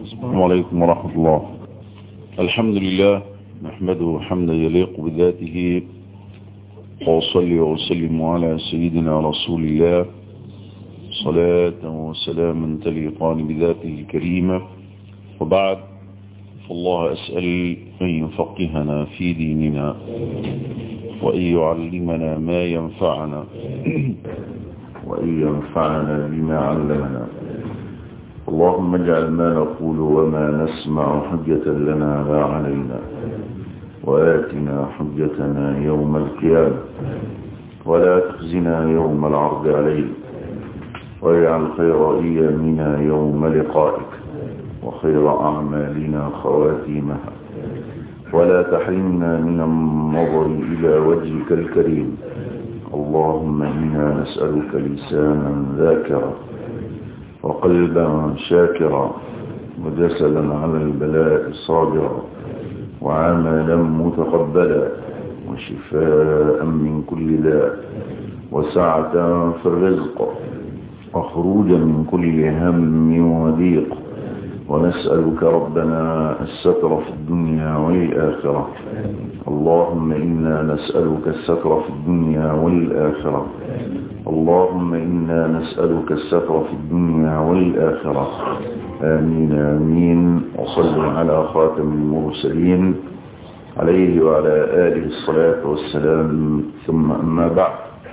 السلام عليكم ورحمة الله الحمد لله نحمده حمدا يليق بذاته وأصلي وأسلم على سيدنا رسول الله صلاة وسلاما تليقان بذاته الكريمة وبعد فالله أسأل أن يفقهنا في ديننا وأن يعلمنا ما ينفعنا وأن ينفعنا بما علمنا اللهم اجعل ما نقول وما نسمع حجة لنا لا علينا وآتنا حجتنا يوم القيامة ولا تخزنا يوم العرض عليك واجعل خير أيامنا يوم لقائك وخير أعمالنا خواتيمها ولا تحرمنا من النظر إلى وجهك الكريم اللهم إنا نسألك لسانا ذاكرا وقلبا شاكرا وجسدا على البلاء صابرا وعملا متقبلا وشفاء من كل داء وسعة في الرزق وخروجا من كل هم وضيق ونسألك ربنا الستر في الدنيا والآخرة اللهم إنا نسألك الستر في الدنيا والآخرة اللهم إنا نسألك الستر في الدنيا والآخرة آمين آمين وصل على خاتم المرسلين عليه وعلى آله الصلاة والسلام ثم أما بعد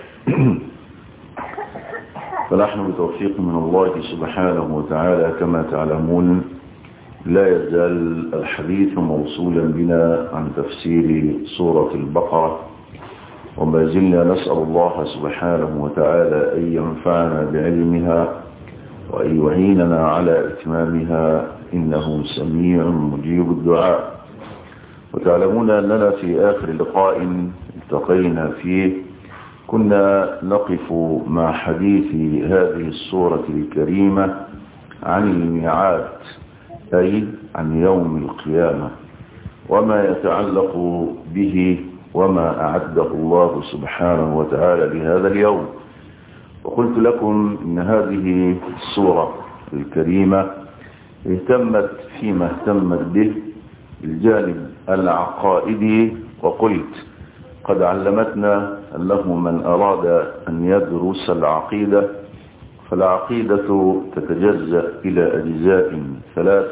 فنحن بتوفيق من الله سبحانه وتعالى كما تعلمون لا يزال الحديث موصولا بنا عن تفسير سورة البقرة وما زلنا نسأل الله سبحانه وتعالى أن ينفعنا بعلمها وأن يعيننا على إتمامها إنه سميع مجيب الدعاء وتعلمون أننا في آخر لقاء التقينا فيه كنا نقف مع حديث هذه السورة الكريمة عن الميعاد أي عن يوم القيامة وما يتعلق به وما أعده الله سبحانه وتعالى لهذا اليوم وقلت لكم إن هذه السورة الكريمة اهتمت فيما اهتمت به الجانب العقائدي وقلت قد علمتنا أنه من أراد أن يدرس العقيدة فالعقيدة تتجزأ إلى أجزاء ثلاث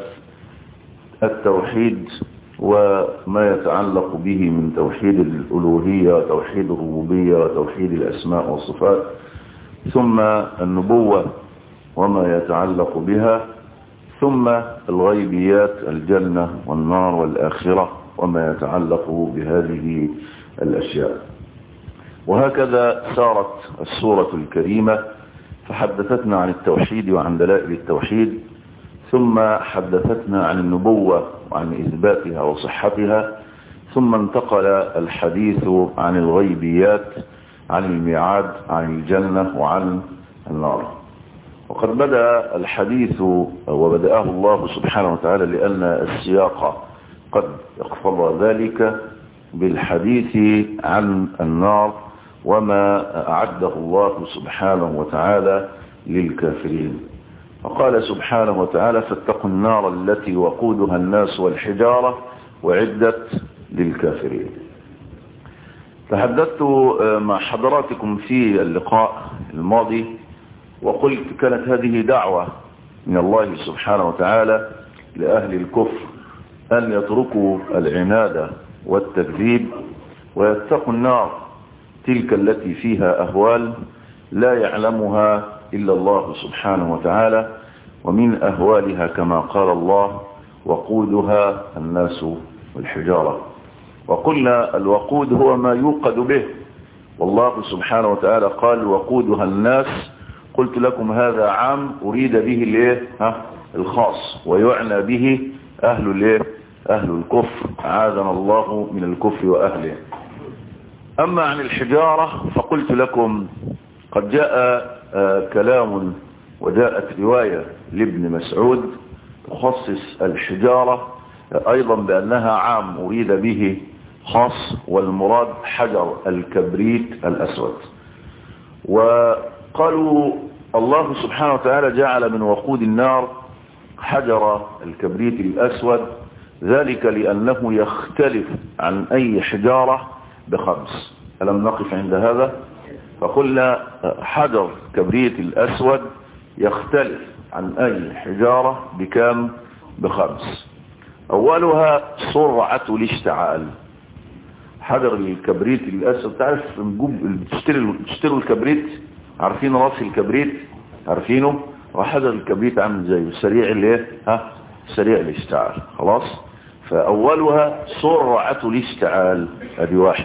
التوحيد وما يتعلق به من توحيد الألوهية وتوحيد الربوبية وتوحيد الأسماء والصفات ثم النبوة وما يتعلق بها ثم الغيبيات الجنة والنار والآخرة وما يتعلق بهذه الأشياء وهكذا سارت السورة الكريمة فحدثتنا عن التوحيد وعن دلائل التوحيد ثم حدثتنا عن النبوة وعن إثباتها وصحتها ثم انتقل الحديث عن الغيبيات عن الميعاد عن الجنة وعن النار وقد بدأ الحديث وبدأه الله سبحانه وتعالى لأن السياق قد اقتضى ذلك بالحديث عن النار وما أعده الله سبحانه وتعالى للكافرين فقال سبحانه وتعالى فاتقوا النار التي وقودها الناس والحجارة وعدت للكافرين تحدثت مع حضراتكم في اللقاء الماضي وقلت كانت هذه دعوة من الله سبحانه وتعالى لأهل الكفر أن يتركوا العناد والتكذيب ويتقوا النار تلك التي فيها أهوال لا يعلمها إلا الله سبحانه وتعالى ومن أهوالها كما قال الله وقودها الناس والحجارة وقلنا الوقود هو ما يوقد به والله سبحانه وتعالى قال وقودها الناس قلت لكم هذا عام أريد به الايه ها الخاص ويعنى به أهل الايه أهل الكفر عاذنا الله من الكفر وأهله أما عن الحجارة فقلت لكم قد جاء آه كلام وجاءت رواية لابن مسعود تخصص الحجارة آه أيضا بأنها عام أريد به خاص والمراد حجر الكبريت الأسود وقالوا الله سبحانه وتعالى جعل من وقود النار حجر الكبريت الأسود ذلك لأنه يختلف عن أي حجارة بخمس ألم نقف عند هذا فقلنا حجر كبريت الأسود يختلف عن أي حجارة بكام بخمس أولها سرعة الاشتعال حجر الكبريت الأسود تعرف بتشتري تشتروا الكبريت عارفين راس الكبريت عارفينه وحجر الكبريت عامل زيه سريع الايه ها سريع الاشتعال خلاص فأولها سرعة الاشتعال هذه واحدة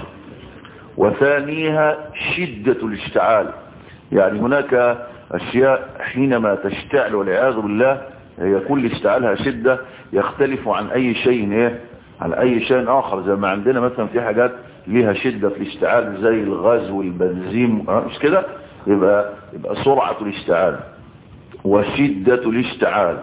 وثانيها شدة الاشتعال يعني هناك أشياء حينما تشتعل والعياذ بالله يكون اشتعالها شدة يختلف عن أي شيء إيه؟ عن أي شيء آخر زي ما عندنا مثلا في حاجات ليها شدة في الاشتعال زي الغاز والبنزين مش كده يبقى, يبقى سرعة الاشتعال وشدة الاشتعال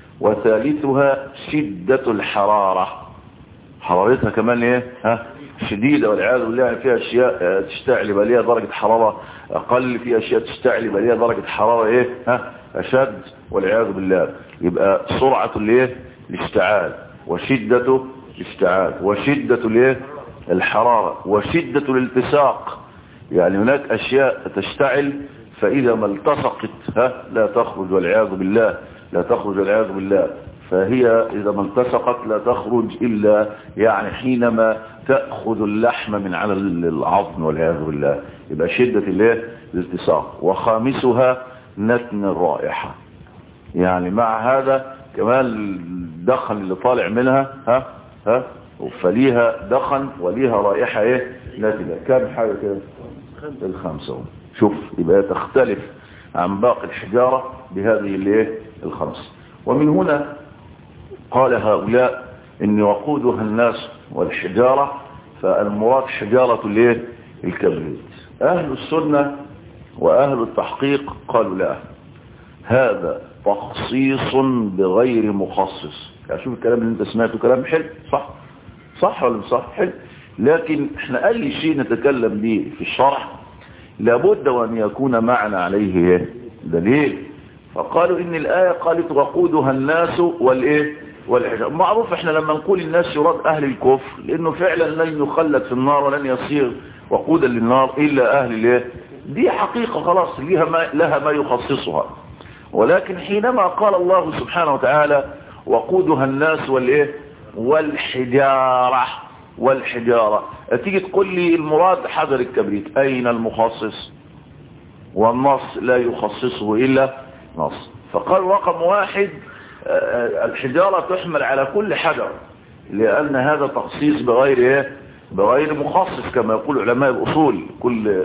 وثالثها شدة الحرارة حرارتها كمان ايه ها شديدة والعياذ بالله فيها اشياء تشتعل يبقى ليها درجة حرارة اقل في اشياء تشتعل يبقى ليها درجة حرارة ايه ها اشد والعياذ بالله يبقى سرعة الايه الاشتعال وشدة الاشتعال وشدة الايه الحرارة وشدة الالتصاق يعني هناك اشياء تشتعل فاذا ما التصقت ها لا تخرج والعياذ بالله لا تخرج والعياذ بالله فهي إذا ما التصقت لا تخرج إلا يعني حينما تأخذ اللحم من على العظم والعياذ بالله يبقى شدة الايه الالتصاق وخامسها نتن الرائحة يعني مع هذا كمان الدخن اللي طالع منها ها ها فليها دخن وليها رائحة ايه نتنة كم حاجة كده الخمسة شوف يبقى تختلف عن باقي الحجارة بهذه الايه الخمس ومن هنا قال هؤلاء ان وقودها الناس والحجارة فالمراد حجارة الايه الكبريت اهل السنة واهل التحقيق قالوا لا هذا تخصيص بغير مخصص يعني شوف الكلام اللي انت سمعته كلام حلو صح صح ولا مش صح حلو لكن احنا اي شيء نتكلم به في الشرح لابد وان يكون معنا عليه دليل فقالوا ان الآية قالت وقودها الناس والايه والحجاب معروف احنا لما نقول الناس يراد اهل الكفر لانه فعلا لن يخلد في النار ولن يصير وقودا للنار الا اهل الايه دي حقيقة خلاص لها ما, لها ما يخصصها ولكن حينما قال الله سبحانه وتعالى وقودها الناس والايه والحجارة والحجارة تيجي تقول لي المراد حجر الكبريت اين المخصص والنص لا يخصصه الا نص فقال رقم واحد الحجارة تحمل على كل حجر لأن هذا تخصيص بغير ايه بغير مخصص كما يقول علماء الأصول كل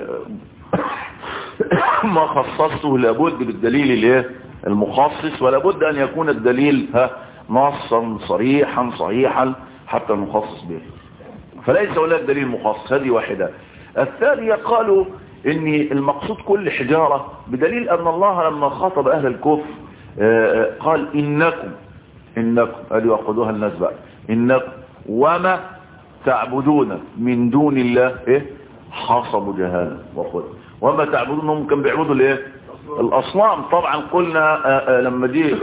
ما خصصته لابد بالدليل الايه المخصص ولابد أن يكون الدليل ها نصا صريحا صحيحا حتى نخصص به فليس هناك دليل مخصص هذه واحدة الثانية قالوا ان المقصود كل حجارة بدليل ان الله لما خاطب اهل الكفر قال انكم انكم هذه وقدوها الناس بقى انكم وما تعبدون من دون الله ايه حصبوا جهنم وخذ وما تعبدون هم كانوا بيعبدوا الايه الاصنام طبعا قلنا لما جه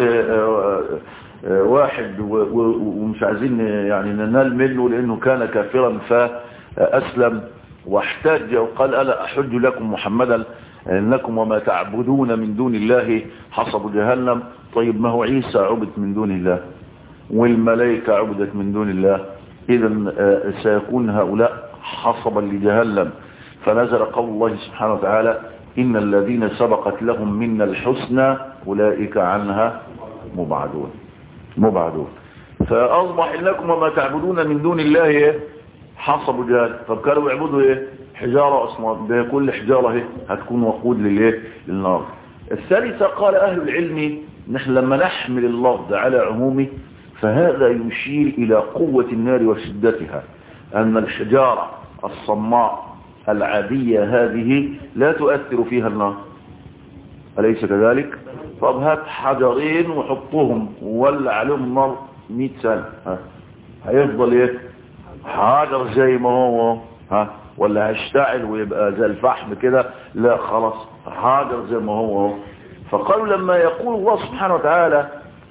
واحد ومش عايزين يعني ننال منه لانه كان كافرا فاسلم واحتج وقال ألا أحج لكم محمدا إنكم وما تعبدون من دون الله حصب جهنم طيب ما هو عيسى عبد من دون الله والملائكة عبدت من دون الله إذا سيكون هؤلاء حصبا لجهنم فنزل قول الله سبحانه وتعالى إن الذين سبقت لهم منا الحسنى أولئك عنها مبعدون مبعدون فأصبح إنكم وما تعبدون من دون الله حصبوا جهل طب كانوا يعبدوا ايه حجارة اصنام ده كل حجارة اهي هتكون وقود للايه للنار الثالثة قال اهل العلم نحن لما نحمل اللفظ على عمومه فهذا يشير الى قوة النار وشدتها ان الحجارة الصماء العادية هذه لا تؤثر فيها النار أليس كذلك طب هات حجرين وحطهم وولع عليهم النار 100 سنة ها. هيفضل ايه حجر زي ما هو ها ولا هيشتعل ويبقى زي الفحم كده لا خلاص حجر زي ما هو فقالوا لما يقول الله سبحانه وتعالى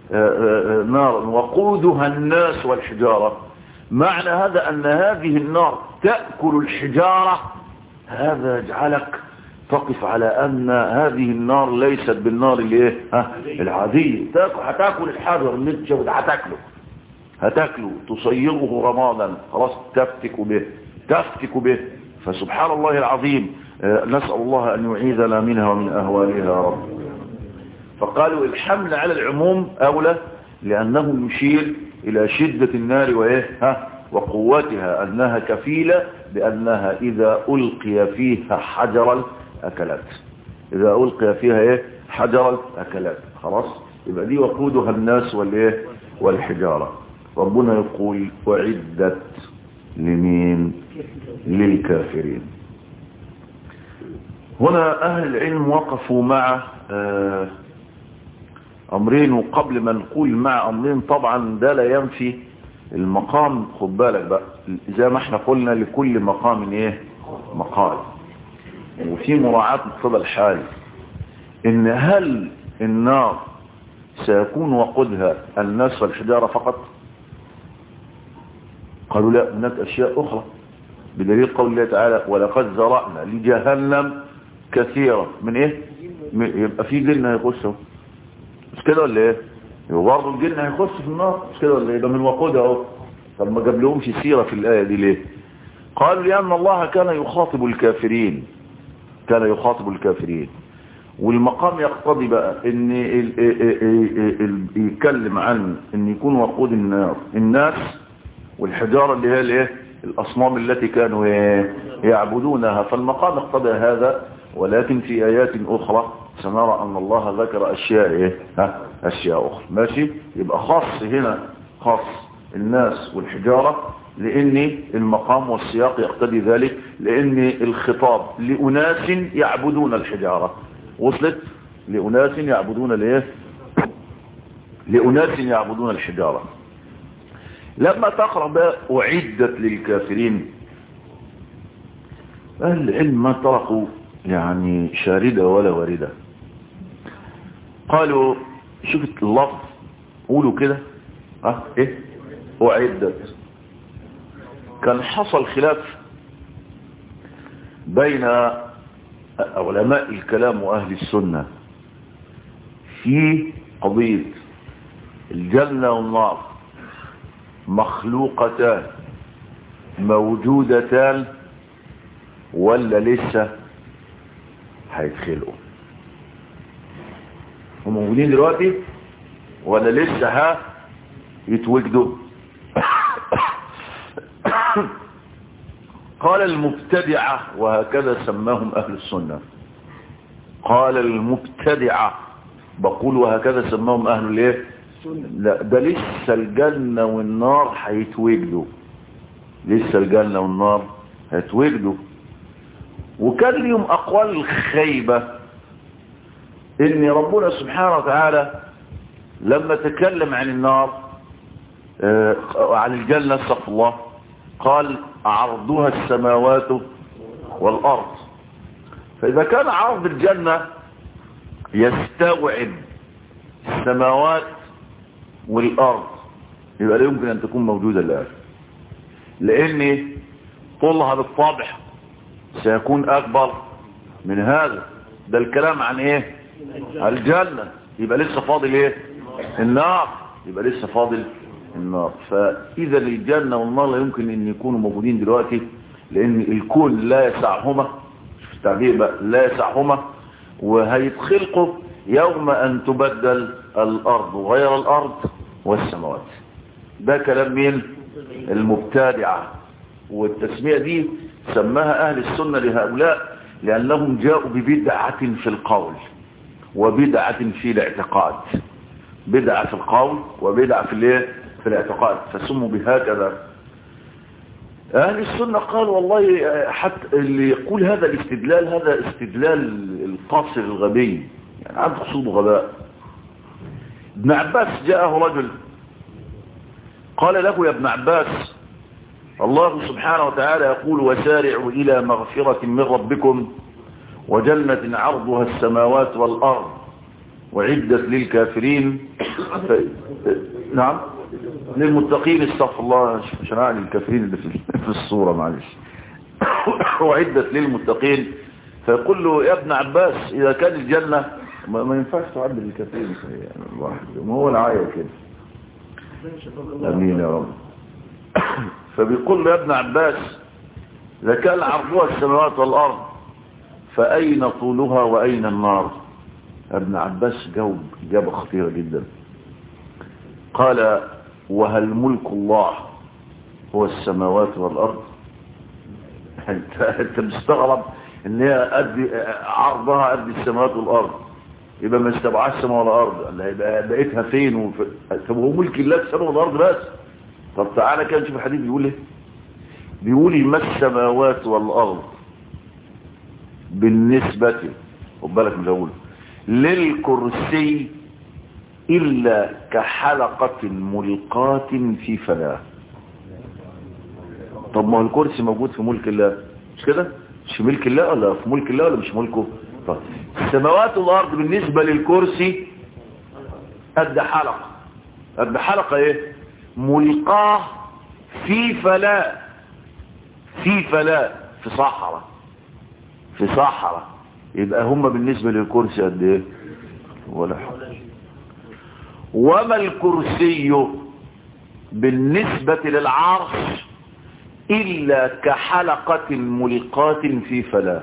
نارا وقودها الناس والحجارة معنى هذا أن هذه النار تأكل الحجارة هذا يجعلك تقف على أن هذه النار ليست بالنار الايه العادية هتاكل الحجر اللي انت هتاكله هتاكله تصيغه رمادا خلاص تفتك به تفتك به فسبحان الله العظيم نسأل الله أن يعيذنا منها ومن أهوالها يا رب فقالوا الحمل على العموم أولى لأنه يشير إلى شدة النار وإيه ها وقوتها أنها كفيلة بأنها إذا ألقي فيها حجرا أكلت إذا ألقي فيها إيه حجرا أكلت خلاص يبقى دي وقودها الناس والإيه والحجارة ربنا يقول وعدت لمين للكافرين هنا أهل العلم وقفوا مع آه أمرين وقبل ما نقول مع أمرين طبعا ده لا ينفي المقام خد بالك بقى زي ما احنا قلنا لكل مقام ايه مقال وفي مراعاة مقتضى الحال ان هل النار سيكون وقودها الناس والحجارة فقط قالوا لا هناك اشياء اخرى بدليل قول الله تعالى ولقد زرعنا لجهنم كثيرا من ايه يبقى في جن هيخشوا مش كده ولا ايه يبقى برضه الجن هيخش في النار مش كده ولا ايه ده من وقودها اهو طب ما جاب لهمش سيره في الايه دي ليه قالوا لان الله كان يخاطب الكافرين كان يخاطب الكافرين والمقام يقتضي بقى ان ال ال ال يتكلم عن ان يكون وقود النار الناس والحجاره اللي هي الايه الاصنام التي كانوا يعبدونها فالمقام اقتضى هذا ولكن في ايات اخرى سنرى ان الله ذكر اشياء ايه ها اشياء اخرى ماشي يبقى خاص هنا خاص الناس والحجارة لان المقام والسياق يقتضي ذلك لان الخطاب لاناس يعبدون الحجارة وصلت لاناس يعبدون الايه لاناس يعبدون الحجارة لما تقرأ بقى اعدت للكافرين اهل العلم ما تركوا يعني شاردة ولا واردة قالوا شوف اللفظ قولوا كده اه ايه اعدت كان حصل خلاف بين علماء الكلام واهل السنة في قضية الجنة والنار مخلوقتان موجودتان ولا لسه هيتخلقوا هم موجودين دلوقتي ولا لسه ها يتوجدوا قال المبتدعة وهكذا سماهم أهل السنة قال المبتدعة بقول وهكذا سماهم أهل الايه لا ده لسه الجنة والنار هيتوجدوا لسه الجنة والنار هيتوجدوا وكان لهم أقوال خيبة إن ربنا سبحانه وتعالى لما تكلم عن النار آه عن الجنة استغفر الله قال عرضها السماوات والأرض فإذا كان عرض الجنة يستوعب السماوات والأرض يبقى لا يمكن أن تكون موجودة الآن لأن طولها بالطبع سيكون أكبر من هذا ده الكلام عن إيه الجنة يبقى لسه فاضل إيه النار يبقى لسه فاضل النار فإذا الجنة والنار لا يمكن أن يكونوا موجودين دلوقتي لأن الكون لا يسعهما شوف التعبير بقى لا يسعهما وهيتخلقوا يوم أن تبدل الأرض غير الأرض والسماوات ده كلام مين المبتدعة والتسمية دي سماها أهل السنة لهؤلاء لأنهم جاءوا ببدعة في القول وبدعة في الاعتقاد بدعة في القول وبدعة في الايه في الاعتقاد فسموا بهكذا أهل السنة قال والله حتى اللي يقول هذا الاستدلال هذا استدلال القاصر الغبي يعني عنده خصوص غباء ابن عباس جاءه رجل قال له يا ابن عباس الله سبحانه وتعالى يقول وسارعوا إلى مغفرة من ربكم وجنة عرضها السماوات والأرض وعدت للكافرين ف... نعم للمتقين استغفر الله عشان اعني الكافرين اللي في في الصورة معلش وعدت للمتقين فيقول له يا ابن عباس اذا كان الجنة ما, ما ينفعش تعد للكافرين يعني الواحد ما هو العاية كده امين يا رب فبيقول له يا ابن عباس اذا كان عرضها السماوات والارض فاين طولها واين النار ابن عباس جاوب اجابه خطيره جدا قال وهل ملك الله هو السماوات والارض انت انت مستغرب ان هي قد عرضها قد السماوات والارض يبقى ما استبعدش السماء والارض هيبقى بقيتها فين وف... طب هو ملك الله السماء والارض بس طب تعالى كده نشوف الحديث بيقول ايه بيقول ما السماوات والارض بالنسبه خد بالك من الاول للكرسي إلا كحلقة ملقاة في فلاة طب ما هو الكرسي موجود في ملك الله مش كده مش في ملك الله ولا في ملك الله ولا مش ملكه طيب السماوات والأرض بالنسبة للكرسي قد حلقة قد حلقة ايه ملقاه في فلاة في فلاة في صحراء في صحراء يبقى هم بالنسبة للكرسي قد ايه ولا حول وما الكرسي بالنسبة للعرش إلا كحلقة ملقاة في فلاة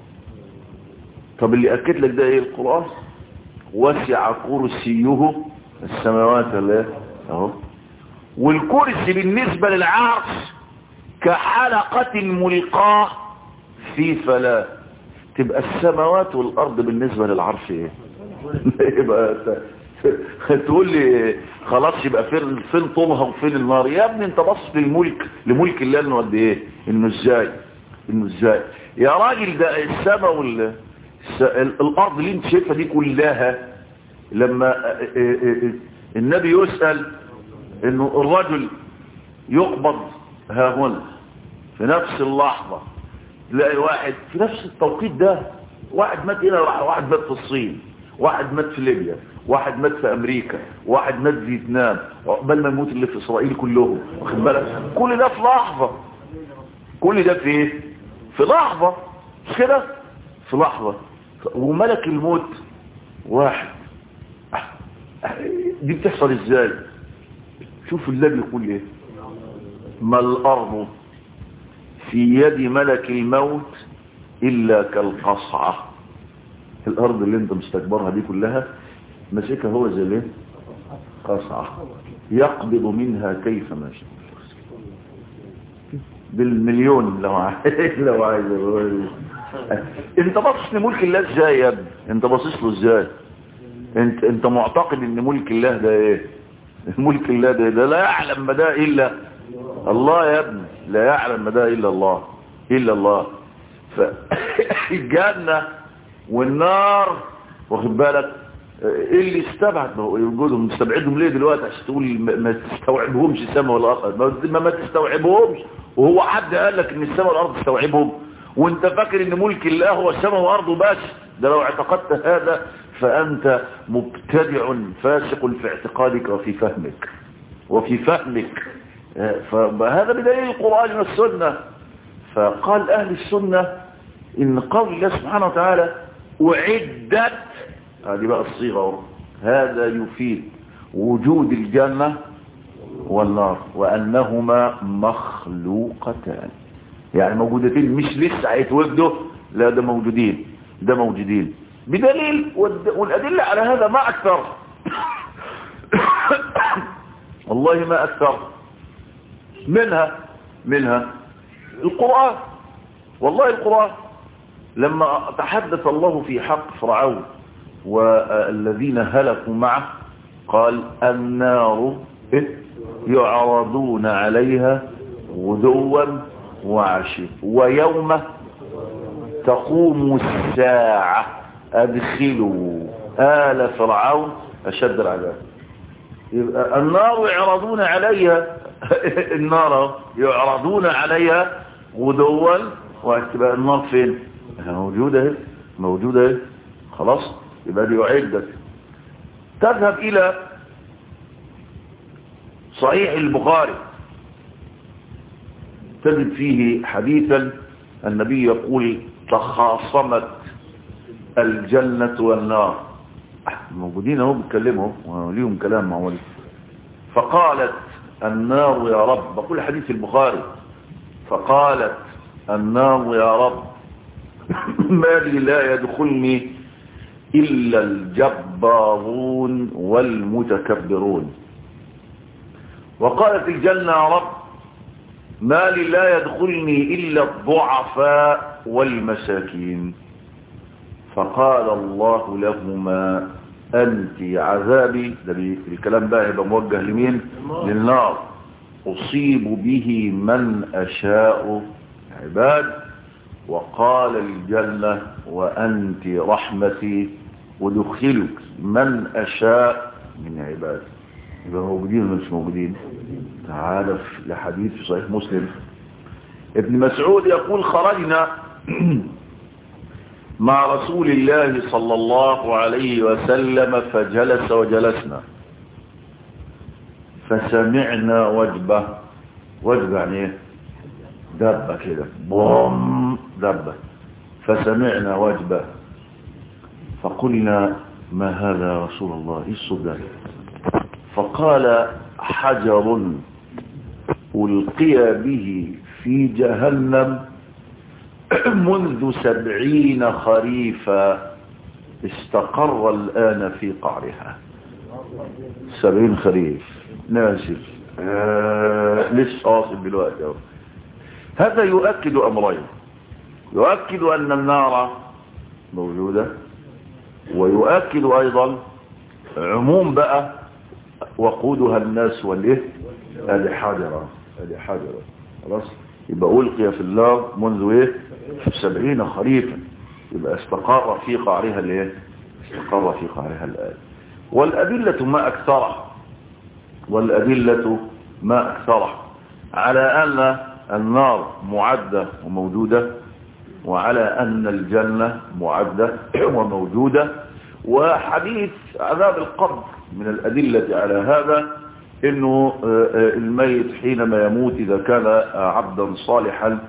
طب اللي أكد لك ده ايه القرآن وسع كرسيه السماوات الايه اهو والكرسي بالنسبة للعرش كحلقة ملقاة في فلاة تبقى السماوات والأرض بالنسبة للعرش ايه يبقى تقول لي خلاص يبقى فين فين طولها وفين النار يا ابني انت بص للملك لملك الله انه قد ايه انه ازاي انه ازاي يا راجل ده السماء وال الارض اللي انت شايفها دي كلها لما النبي يسأل انه الرجل يقبض ها هنا في نفس اللحظة تلاقي واحد في نفس التوقيت ده واحد مات هنا واحد مات في الصين واحد مات في ليبيا واحد مات في امريكا واحد مات في فيتنام عقبال ما يموت اللي في اسرائيل كلهم واخد بالك كل ده في لحظه كل ده في ايه في لحظه مش كده في لحظه وملك الموت واحد دي بتحصل ازاي شوف الله بيقول ايه ما الارض في يد ملك الموت الا كالقصعه الارض اللي انت مستكبرها دي كلها ماسكها هو زي الايه قصعه يقبض منها كيف ما شاء بالمليون لو عايز لو عايز انت باصص لملك الله ازاي يا ابني انت باصص له ازاي انت انت معتقد ان ملك الله ده ايه ملك الله ده, ده لا يعلم ما ده الا الله يا ابني لا يعلم ما ده الا الله الا الله فالجنه والنار واخد بالك ايه اللي استبعد وجودهم مستبعدهم ليه دلوقتي عشان تقول ما تستوعبهمش السماء والارض ما, ما تستوعبهمش وهو حد قال لك ان السماء والارض تستوعبهم وانت فاكر ان ملك الله هو السماء والارض بس ده لو اعتقدت هذا فانت مبتدع فاسق في اعتقادك وفي فهمك وفي فهمك فهذا بدليل القرآن والسنة فقال اهل السنة ان قول الله سبحانه وتعالى أعدت هذه بقى الصيغة هذا يفيد وجود الجنة والنار وأنهما مخلوقتان يعني موجودتين مش لسه هيتوجدوا لا ده موجودين ده موجودين بدليل والأدلة على هذا ما أكثر والله ما أكثر منها منها القرآن والله القرآن لما تحدث الله في حق فرعون والذين هلكوا معه قال النار يعرضون عليها غدوا وعشيا ويوم تقوم الساعة أدخلوا آل فرعون أشد العذاب يبقى النار يعرضون عليها النار يعرضون عليها غدوا وتبقى النار فين موجودة اهي موجودة اهي خلاص يبقى دي أعدت تذهب إلى صحيح البخاري تجد فيه حديثا النبي يقول تخاصمت الجنة والنار موجودين اهو بيتكلموا وليهم كلام مع ولي فقالت النار يا رب بقول حديث البخاري فقالت النار يا رب ما لي لا يدخلني إلا الجبارون والمتكبرون وقالت الجنة يا رب ما لي لا يدخلني إلا الضعفاء والمساكين فقال الله لهما أنت عذابي ده الكلام بقى يبقى موجه لمين للنار أصيب به من أشاء عباد وقال الجنة وأنت رحمتي ودخلك من أشاء من عباد يبقى موجودين ولا مش موجودين تعالى لحديث في صحيح مسلم ابن مسعود يقول خرجنا مع رسول الله صلى الله عليه وسلم فجلس وجلسنا فسمعنا وجبة وجبة يعني ايه دبة كده بوم دبة فسمعنا وجبة فقلنا ما هذا يا رسول الله ايه الصوت ده فقال حجر ألقي به في جهنم منذ سبعين خريفا استقر الآن في قعرها سبعين خريف نازل آه لسه واصل دلوقتي اهو هذا يؤكد أمرين يؤكد أن النار موجودة ويؤكد أيضا عموم بقى وقودها الناس والايه هذه حجرة هذه حجرة خلاص يبقى ألقي في النار منذ ايه سبعين خريفا يبقى استقر في قعرها الايه استقر في قعرها الآن والأدلة ما أكثرها والأدلة ما أكثرها على أن النار معدة وموجودة وعلى أن الجنة معدة وموجودة وحديث عذاب القبر من الأدلة على هذا انه الميت حينما يموت اذا كان عبدا صالحا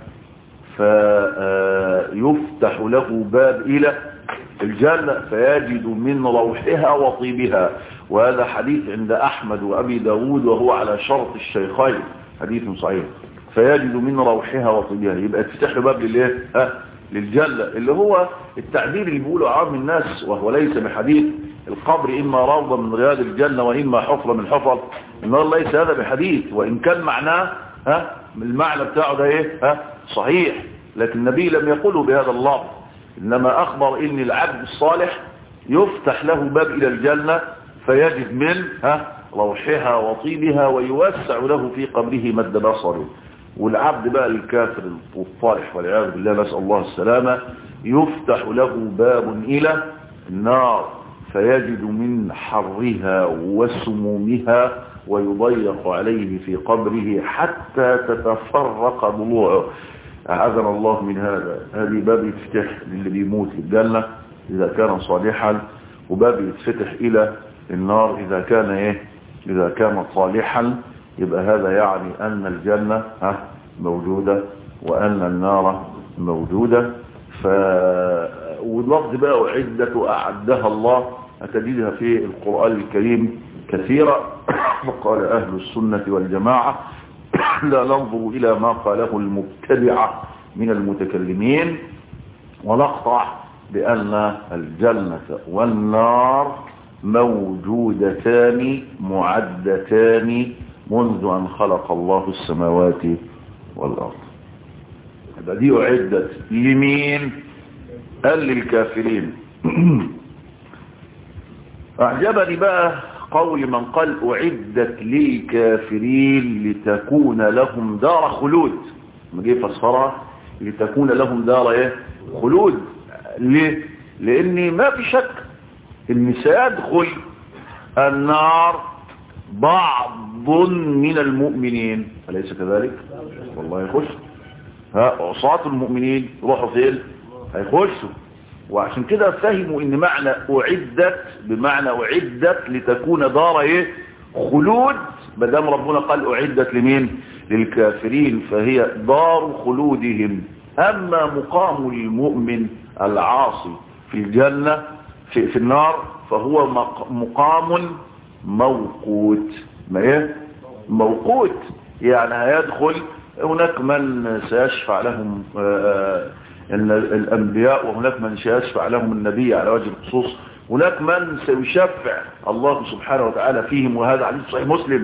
فيفتح له باب الى الجنة فيجد من روحها وطيبها وهذا حديث عند احمد وابي داود وهو على شرط الشيخين حديث صحيح فيجد من روحها وطيبها يبقى تفتح له باب للايه ها للجنة اللي هو التعبير اللي بيقوله عام الناس وهو ليس بحديث القبر إما روضة من رياض الجنة وإما حفرة من حفر النار ليس هذا بحديث وإن كان معناه ها المعنى بتاعه ده إيه ها صحيح لكن النبي لم يقله بهذا اللفظ إنما أخبر إن العبد الصالح يفتح له باب إلى الجنة فيجد من ها روحها وطيبها ويوسع له في قبره مد بصره والعبد بقى الكافر الصالح والعياذ بالله نسأل الله السلامة يفتح له باب إلى النار فيجد من حرها وسمومها ويضيق عليه في قبره حتى تتفرق ضلوعه أعاذنا الله من هذا هذه باب يتفتح للي بيموت في الجنة إذا كان صالحا وباب يتفتح إلى النار إذا كان إيه إذا كان صالحا يبقى هذا يعني أن الجنة موجودة وأن النار موجودة ف واللفظ بقى وعدة أعدها الله أتجدها في القرآن الكريم كثيرا وقال أهل السنة والجماعة لا ننظر إلى ما قاله المبتدعة من المتكلمين ونقطع بأن الجنة والنار موجودتان معدتان منذ أن خلق الله السماوات والأرض هذا دي أعدت لمين قال للكافرين أعجبني بقى قول من قال أعدت للكافرين لتكون لهم دار خلود ما جه فسرها لتكون لهم دار ايه خلود ليه لان ما في شك ان سيدخل النار بعض من المؤمنين أليس كذلك والله يخش ها عصاة المؤمنين روحوا فين هيخشوا وعشان كده فهموا ان معنى اعدت بمعنى اعدت لتكون دار ايه خلود مادام ربنا قال اعدت لمين للكافرين فهي دار خلودهم اما مقام المؤمن العاصي في الجنة في, في النار فهو مقام موقوت ما ايه موقوت يعني هيدخل هناك من سيشفع لهم الأنبياء وهناك من سيشفع لهم النبي على وجه الخصوص هناك من سيشفع الله سبحانه وتعالى فيهم وهذا حديث صحيح مسلم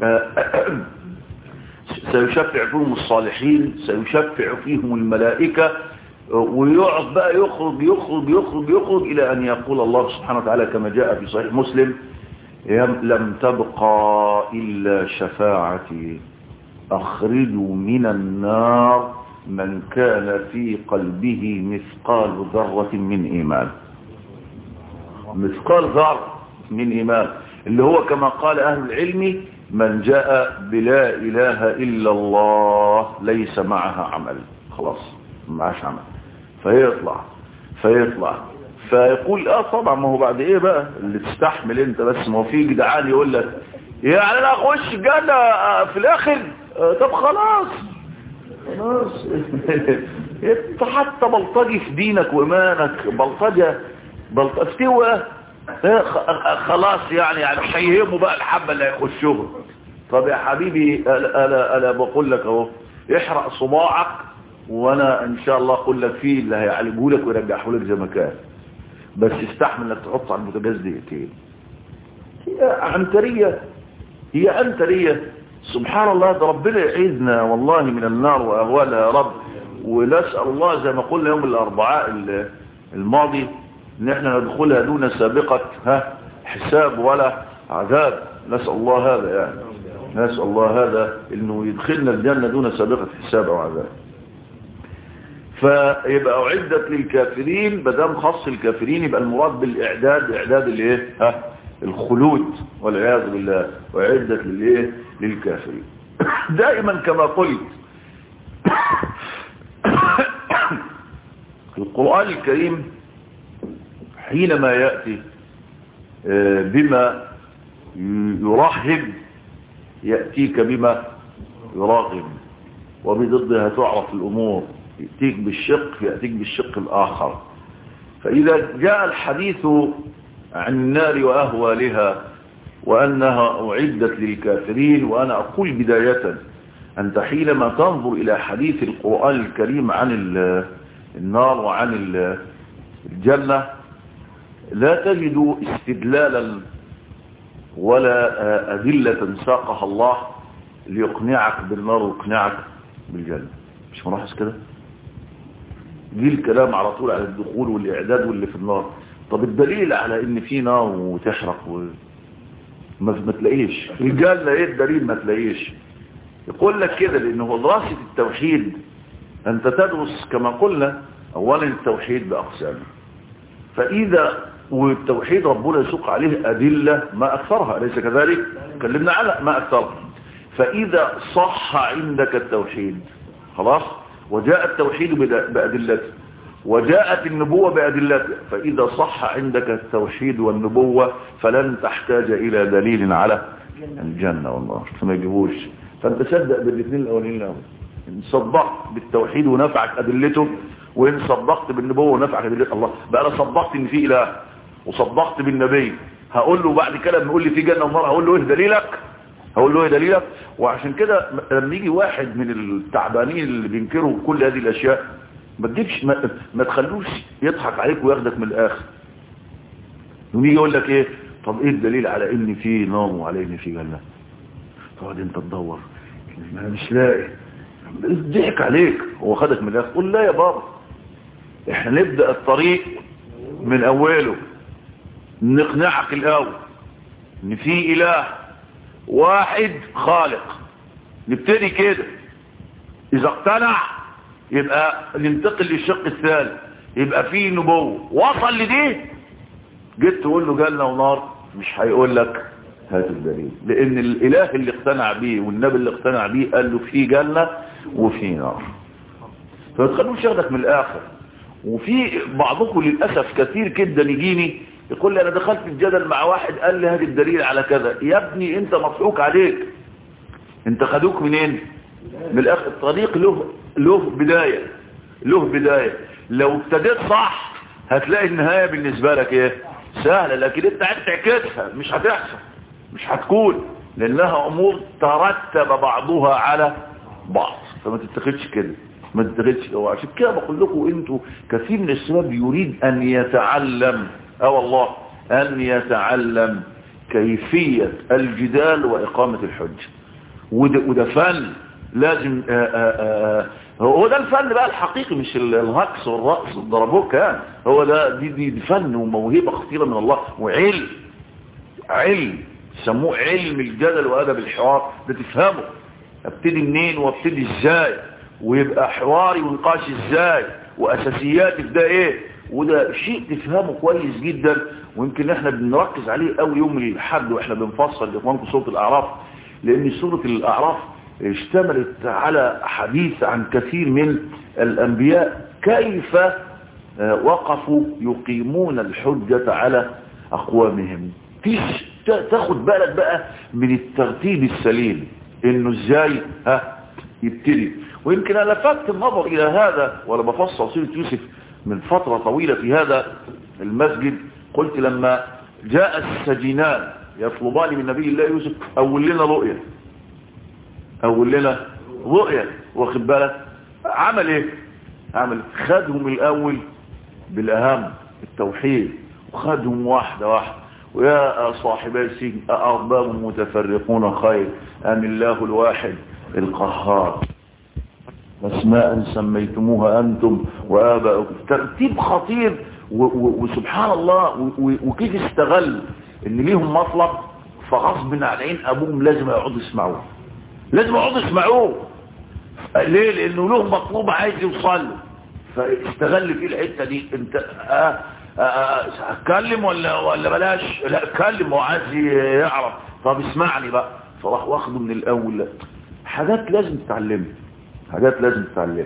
سيشفع فيهم الصالحين سيشفع فيهم الملائكة ويقعد بقى يخرج يخرج يخرج يخرج إلى أن يقول الله سبحانه وتعالى كما جاء في صحيح مسلم لم تبقى إلا شفاعتي أخرجوا من النار من كان في قلبه مثقال ذرة من إيمان مثقال ذرة من إيمان اللي هو كما قال أهل العلم من جاء بلا إله إلا الله ليس معها عمل خلاص معاش عمل فيطلع فيطلع فيقول اه طبعا ما هو بعد ايه بقى اللي تستحمل انت بس ما هو في جدعان يقول لك يعني انا اخش جنة في الاخر طب خلاص خلاص انت حتى بلطجي في دينك وايمانك بلطجة بلطجة افتوى خلاص يعني يعني هيهموا بقى الحبة اللي هيخشوها طب يا حبيبي انا انا بقول لك اهو احرق صباعك وانا ان شاء الله اقول لك فيه اللي هيعالجه لك ويرجعه لك زي ما كان بس استحمل انك تحط على البوتاجاز دقيقتين هي عنتريه هي عنتريه سبحان الله ده ربنا يعيذنا والله من النار واهوالها يا رب ونسال الله زي ما قلنا يوم الاربعاء الماضي ان احنا ندخلها دون سابقه ها حساب ولا عذاب نسال الله هذا يعني نسال الله هذا انه يدخلنا الجنه دون سابقه حساب او عذاب فيبقى أعدت للكافرين بدام خص الكافرين يبقى المراد بالإعداد إعداد الايه ها الخلود والعياذ بالله وعدت للايه للكافرين دائما كما قلت القرآن الكريم حينما يأتي بما يرهب يأتيك بما يراغب وبضدها تعرف الأمور يأتيك بالشق يأتيك بالشق الآخر فإذا جاء الحديث عن النار وأهوالها وأنها أعدت للكافرين وأنا أقول بداية أنت حينما تنظر إلى حديث القرآن الكريم عن النار وعن الجنة لا تجد استدلالا ولا أدلة ساقها الله ليقنعك بالنار ويقنعك بالجنة مش ملاحظ كده دي الكلام على طول على الدخول والإعداد واللي في النار طب الدليل على ان في نار وتحرق و... ما, ما تلاقيش الجنة ايه الدليل ما تلاقيش يقول لك كده لانه دراسة التوحيد انت تدرس كما قلنا اولا التوحيد باقسامه فاذا والتوحيد ربنا يسوق عليه ادلة ما اكثرها اليس كذلك كلمنا على ما اكثرها فاذا صح عندك التوحيد خلاص وجاء التوحيد بأدلته وجاءت النبوة بأدلته فإذا صح عندك التوحيد والنبوة فلن تحتاج إلى دليل على الجنة والنار فما يجيبوش فأنت صدق بالاثنين الأولين الأول إن صدقت بالتوحيد ونفعك أدلته وإن صدقت بالنبوة ونفعك أدلته الله بقى أنا صدقت إن في إله وصدقت بالنبي هقول له بعد كده لما يقول لي في جنة ونار هقول له إيه دليلك هقول له ايه دليلك وعشان كده لما يجي واحد من التعبانين اللي بينكروا كل هذه الاشياء ما تجيبش ما, ما تخلوش يضحك عليك وياخدك من الاخر ويجي يقول لك ايه طب ايه الدليل على ان في نار وعلى ان في جنه تقعد انت تدور انا مش لاقي ضحك عليك هو خدك من الاخر قول لا يا بابا احنا نبدا الطريق من اوله نقنعك الاول ان في اله واحد خالق نبتدي كده اذا اقتنع يبقى ننتقل للشق الثالث يبقى فيه نبوة وصل لدي جيت تقول له جنة ونار مش هيقول لك هات الدليل لان الاله اللي اقتنع بيه والنبي اللي اقتنع بيه قال له في جنة وفي نار فما تخلوش ياخدك من الاخر وفي بعضكم للأسف كثير جدا يجيني يقول لي أنا دخلت الجدل مع واحد قال لي هذا الدليل على كذا يا ابني أنت مضحوك عليك أنت خدوك منين من الأخ الطريق له له بداية له بداية لو ابتديت صح هتلاقي النهاية بالنسبة لك ايه سهلة لكن انت عايز تعكسها مش هتحصل مش هتكون لانها امور ترتب بعضها على بعض فما تتخذش كده ما تتخذش عشان كده بقول لكم انتوا كثير من الشباب يريد ان يتعلم اه والله ان يتعلم كيفية الجدال واقامة الحجة وده, وده فن لازم آآ آآ هو ده الفن بقى الحقيقي مش الهكس والرقص والضربوك يعني هو ده دي, دي, دي فن وموهبة خطيرة من الله وعلم علم سموه علم الجدل وادب الحوار ده تفهمه ابتدي منين وابتدي ازاي ويبقى حواري ونقاش ازاي واساسياتي في ده ايه وده شيء تفهمه كويس جدا ويمكن احنا بنركز عليه قوي يوم الاحد واحنا بنفصل لاخوانكم سوره الاعراف لان سوره الاعراف اشتملت على حديث عن كثير من الأنبياء كيف وقفوا يقيمون الحجة على أقوامهم فيش تاخد بالك بقى من الترتيب السليم انه ازاي ها يبتدي ويمكن انا لفت النظر الى هذا وانا بفصل سيرة يوسف من فترة طويلة في هذا المسجد قلت لما جاء السجينان يطلبان من نبي الله يوسف اول لنا رؤية اول لنا رؤية واخد بالك عمل ايه عمل خدهم الاول بالاهم التوحيد وخدهم واحدة واحدة ويا صاحبي السجن أأرباب متفرقون خير أم الله الواحد القهار أسماء سميتموها أنتم وآباؤكم ترتيب خطير وسبحان الله وكيف استغل ان ليهم مطلب فغصب عن عين ابوهم لازم يقعدوا يسمعوه لازم يقعدوا يسمعوه ليه لانه له مطلوب عايز يوصل له فاستغل في الحته دي انت آه اتكلم ولا ولا بلاش لا اتكلم هو عايز يعرف طب اسمعني بقى فراح واخده من الاول لا. حاجات لازم تتعلمها حاجات لازم تتعلمها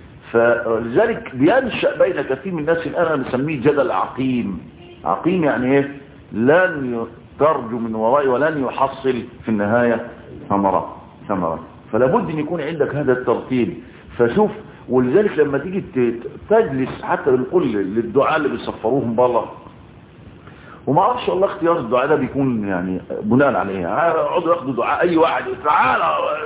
فلذلك بينشأ بين كثير من الناس الان انا بسميه جدل عقيم عقيم يعني ايه لن ترجو من ورائي ولن يحصل في النهاية ثمرات ثمرات فلا بد ان يكون عندك هذا الترتيب فشوف ولذلك لما تيجي تجلس حتى بنقول للدعاء اللي بيصفروهم بره وما اعرفش والله اختيار الدعاء ده بيكون يعني بناء على ايه يقعدوا ياخدوا دعاء اي واحد تعالى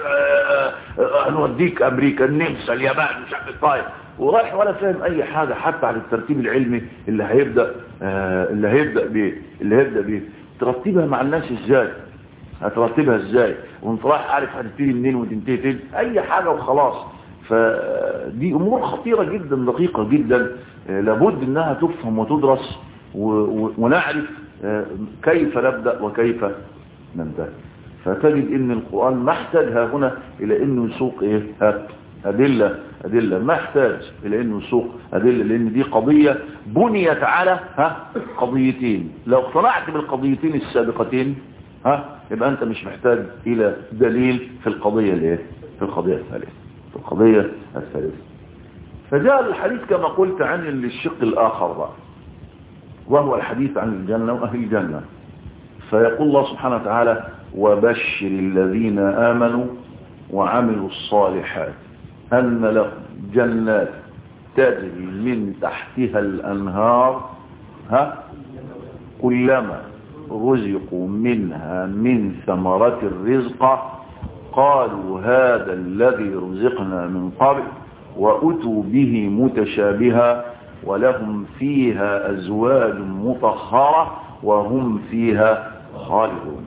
هنوديك امريكا النمسا اليابان مش عارف طيب ورايح ولا فاهم اي حاجه حتى على الترتيب العلمي اللي هيبدا اللي هيبدا بيه اللي هيبدا بيه ترتبها مع الناس ازاي هترتبها ازاي وانت رايح عارف هتبتدي منين وتنتهي فين اي حاجه وخلاص فدي امور خطيره جدا دقيقه جدا لابد انها تفهم وتدرس ونعرف كيف نبدا وكيف ننتهي فتجد ان القران ما احتاج هنا الى انه يسوق ايه ادله ادله ما احتاج الى انه يسوق ادله لان دي قضيه بنيت على ها قضيتين لو اقتنعت بالقضيتين السابقتين ها يبقى انت مش محتاج الى دليل في القضيه الايه في القضيه الثالثه في القضيه الثالثه فجاء الحديث كما قلت عن الشق الاخر بقى وهو الحديث عن الجنه واهل الجنه فيقول الله سبحانه وتعالى وبشر الذين امنوا وعملوا الصالحات أن لهم جنات تجري من تحتها الأنهار ها كلما رزقوا منها من ثمرة الرزق قالوا هذا الذي رزقنا من قبل وأتوا به متشابها ولهم فيها أزواج مطهرة وهم فيها خالدون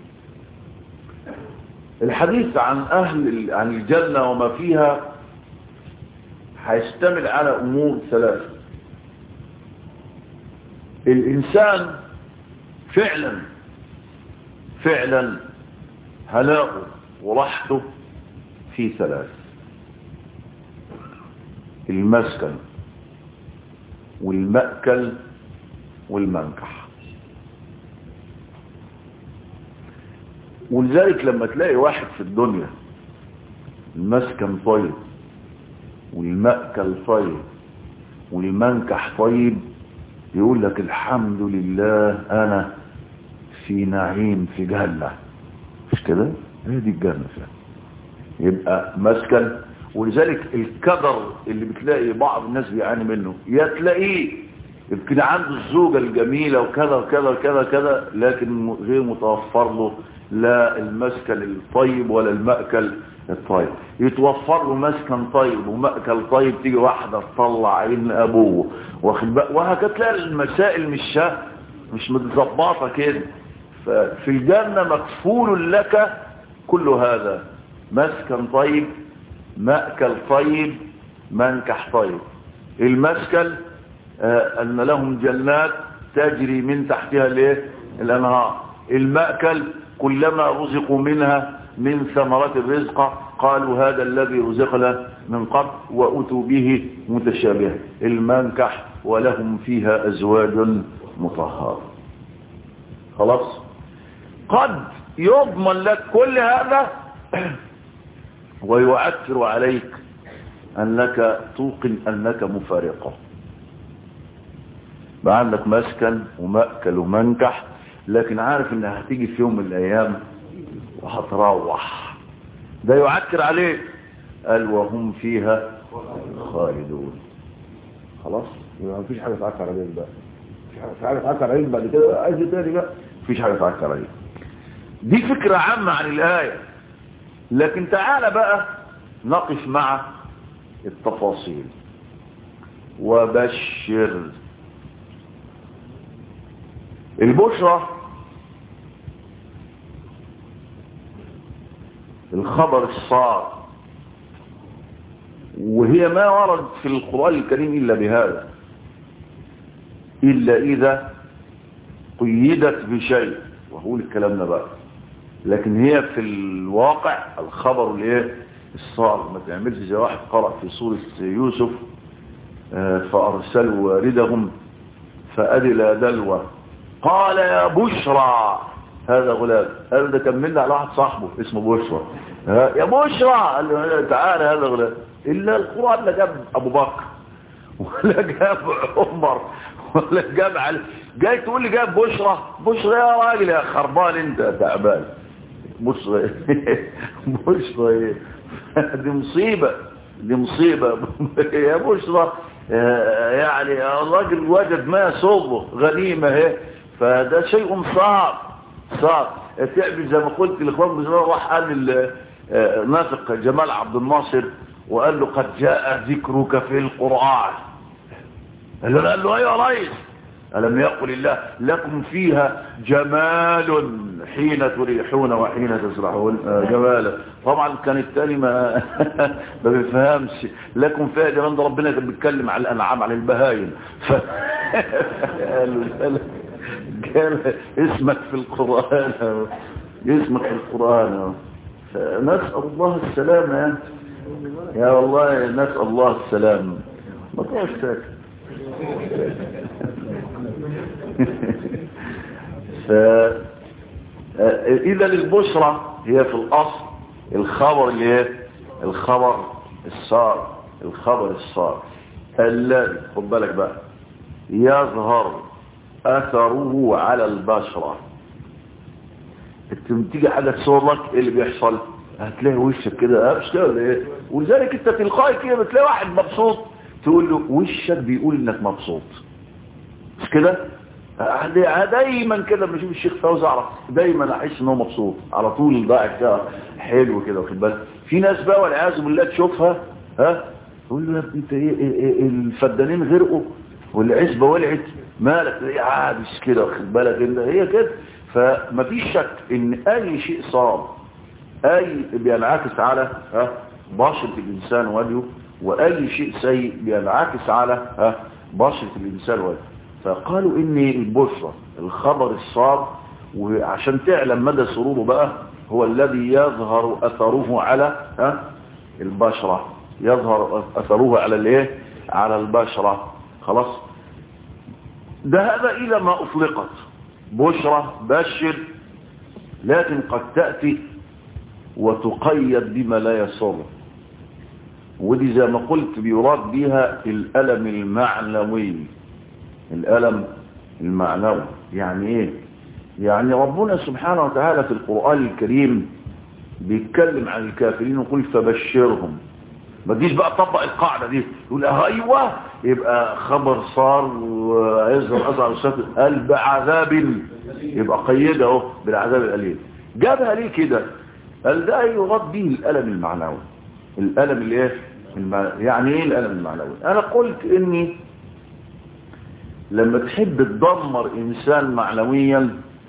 الحديث عن أهل عن الجنة وما فيها هيشتمل على أمور ثلاثة الإنسان فعلا فعلا هلاؤه وراحته في ثلاث المسكن والمأكل والمنكح ولذلك لما تلاقي واحد في الدنيا المسكن طيب والمأكل طيب والمنكح طيب يقول لك الحمد لله انا في نعيم في جنة مش كده هي دي الجنة فعلا يبقى مسكن ولذلك الكدر اللي بتلاقي بعض الناس بيعاني منه يا تلاقيه يمكن عنده الزوجة الجميلة وكذا وكذا وكذا كذا لكن غير متوفر له لا المسكن الطيب ولا المأكل الطيب يتوفر له مسكن طيب ومأكل طيب تيجي واحدة تطلع عين أبوه واخد بقى وهكذا تلاقي المسائل مش مش متظبطة كده ففي الجنة مكفول لك كل هذا مسكن طيب مأكل طيب منكح طيب المسكن آه أن لهم جنات تجري من تحتها الايه الأنهار المأكل كلما رزقوا منها من ثمرات الرزق قالوا هذا الذي رزقنا من قبل وأتوا به متشابه المنكح ولهم فيها أزواج مطهرة خلاص قد يضمن لك كل هذا ويؤثر عليك أنك توقن أنك مفارقة بقى عندك مسكن ومأكل ومنكح لكن عارف انها هتيجي في يوم من الايام وهتروح ده يعكر عليك قال وهم فيها خالدون خلاص يبقى مفيش حاجه تعكر عليك بقى مفيش حاجه تعكر عليك بعد كده عايز تاني بقى مفيش حاجه تعكر عليك دي فكره عامه عن الايه لكن تعالى بقى نقف مع التفاصيل وبشر البشرى الخبر الصار وهي ما ورد في القرآن الكريم إلا بهذا إلا إذا قيدت بشيء وهو الكلام ده بقى لكن هي في الواقع الخبر اللي هي الصار ما تعملش زي واحد قرأ في سورة يوسف فأرسلوا واردهم فأدل دلوه قال يا بشرى هذا غلام قال ده كملنا على واحد صاحبه اسمه بشرى يا بشرى قال له تعالى هذا غلام الا القران لا جاب ابو بكر ولا جاب عمر ولا جاب علي جاي تقول لي جاب بشرى بشرى يا راجل يا خربان انت تعبان بشرى بشرى دي مصيبه دي مصيبه يا بشرى يعني الراجل وجد ما يصوبه غنيمه اهي فده شيء صعب صعب تعمل زي ما قلت الاخوان بزرار راح قال نافق جمال عبد الناصر وقال له قد جاء ذكرك في القرآن قال له قال له ايوه يا ريس ألم يقل الله لكم فيها جمال حين تريحون وحين تسرحون جمالا طبعا كان التاني ما ما بيفهمش لكم فيها جمال ده ربنا كان بيتكلم على الأنعام على البهايم ف... قال اسمك في القرآن اسمك في القرآن نسأل الله السلامة يعني يا والله نسأل الله السلامة ما تقعش ساكت فإذا البشرى هي في الأصل الخبر اللي هي الخبر الصار الخبر الصار الذي خد بالك بقى يظهر أثره على البشرة انت تيجي حاجة تصور لك ايه اللي بيحصل هتلاقي وشك كده مش كده ايه ولذلك انت تلقائي كده بتلاقي واحد مبسوط تقول له وشك بيقول انك مبسوط مش كده دايما كده بشوف الشيخ فوزي اعرف دايما احس ان هو مبسوط على طول ضاعف كده حلو كده واخد بالك في ناس بقى والعياذ بالله تشوفها ها تقول له يا ابني انت ايه, إيه, إيه الفدانين غرقوا والعزبه ولعت مالك ايه عابس كده واخد بالك انت هي كده فمفيش شك ان اي شيء صار اي بينعكس على ها بشره الانسان وجهه واي شيء سيء بينعكس على ها بشره الانسان وجهه فقالوا ان البشرى الخبر الصار وعشان تعلم مدى سروره بقى هو الذي يظهر اثره على ها البشره يظهر اثره على الايه على البشره خلاص ده هذا الى ما اطلقت بشرى بشر لكن قد تأتي وتقيد بما لا يسر ودي زي ما قلت بيراد بها الألم المعنوي الألم المعنوي يعني ايه يعني ربنا سبحانه وتعالى في القرآن الكريم بيتكلم عن الكافرين ويقول فبشرهم ما تجيش بقى تطبق القاعدة دي يقول ايوه يبقى خبر صار ويظهر أظهر الشافر قال بعذاب يبقى قيده اهو بالعذاب الأليم جابها ليه كده قال ده يراد به الألم المعنوي الألم اللي ايه المع... يعني ايه الألم المعنوي انا قلت اني لما تحب تدمر انسان معنويا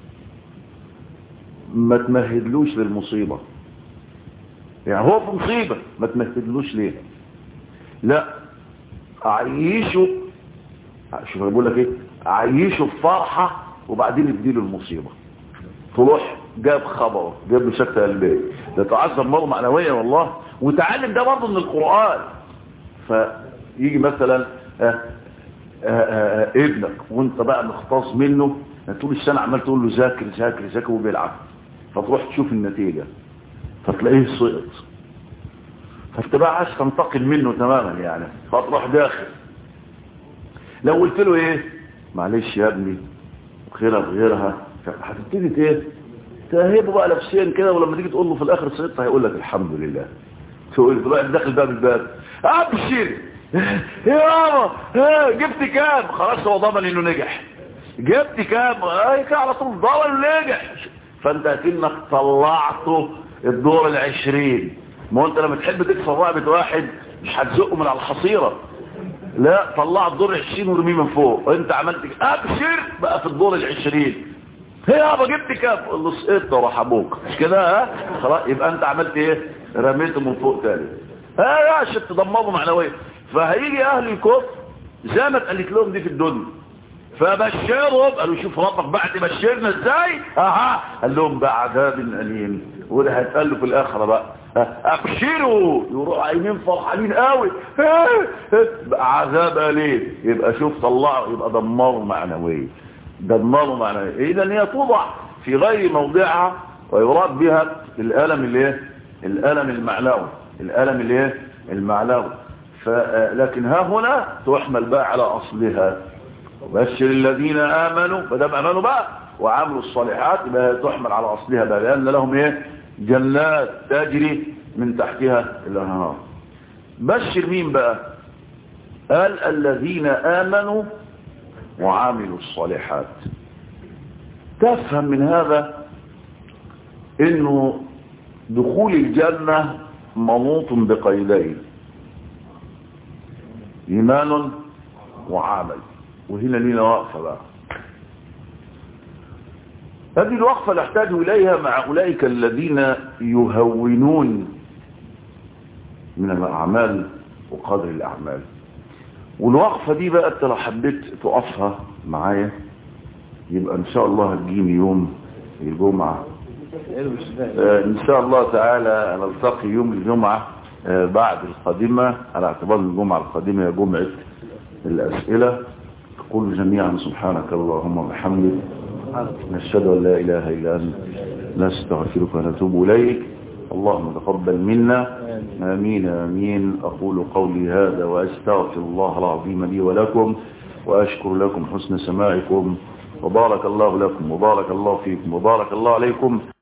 ما تمهدلوش للمصيبة يعني هو في مصيبة ما تمهدلوش ليه لا عيشه شوف انا بقول لك ايه عيشه في فرحة وبعدين اديله المصيبة تروح جاب خبره جاب له شكل قلبيه ده تعذب مرة معنوية والله وتعلم ده برضه من القرآن فيجي مثلا آه آه آه ابنك وانت بقى مختص منه طول السنة عمال تقول له ذاكر ذاكر ذاكر وبيلعب فتروح تشوف النتيجة فتلاقيه سقط فانت بقى عايز تنتقل منه تماما يعني فتروح داخل لو قلت له ايه معلش يا ابني خيرها بغيرها هتبتدي ايه تهيبه بقى نفسيا كده ولما تيجي تقول له في الاخر سقطت هيقول لك الحمد لله تقول له داخل باب الباب ابشر يا بابا جبت كام خلاص هو ضمن انه نجح جبت كام اي كده على طول ضمن نجح فانت اكنك طلعته الدور العشرين ما انت لما تحب تكسر رقبه واحد مش هتزقه من على الحصيره لا طلع الدور العشرين ورميه من فوق انت عملت ابشر بقى في الدور العشرين هي يابا جبت كام قول له سقطت وراح ابوك مش كده ها خلاص يبقى انت عملت ايه رميته من فوق تاني ها يا عشان تدمره معنويا فهيجي اهل الكفر زي ما اتقالت لهم دي في الدنيا فبشرهم قالوا شوف ربك بعد بشرنا ازاي اها قال لهم بعذاب اليم وده هيتقال له في الاخره بقى ابشروا يروحوا عينين فرحانين قوي عذاب اليم يبقى شوف طلعوا يبقى دمروا معنويا دمروا معنويا اذا هي توضع في غير موضعها ويراد بها الالم الايه الالم المعنوي الالم الايه المعنوي لكن ها هنا تحمل بقى على اصلها وبشر الذين آمنوا فدام آمنوا بقى وعملوا الصالحات يبقى تحمل على أصلها بقى لأن لهم إيه جنات تجري من تحتها الأنهار بشر مين بقى قال الذين آمنوا وعملوا الصالحات تفهم من هذا انه دخول الجنة منوط بقيدين ايمان وعمل وهنا لينا وقفة بقى هذه الوقفة نحتاج إليها مع أولئك الذين يهونون من الأعمال وقدر الأعمال والوقفة دي بقى انت لو حبيت تقفها معايا يبقى ان شاء الله هتجيني يوم الجمعة آه ان شاء الله تعالى نلتقي يوم الجمعة آه بعد القادمة على اعتبار الجمعة القادمة هي جمعة الأسئلة قل جميعا سبحانك اللهم وبحمدك نشهد أن لا إله إلا أنت نستغفرك ونتوب إليك اللهم تقبل منا آمين آمين أقول قولي هذا وأستغفر الله العظيم لي ولكم وأشكر لكم حسن سماعكم وبارك الله لكم وبارك الله فيكم وبارك الله عليكم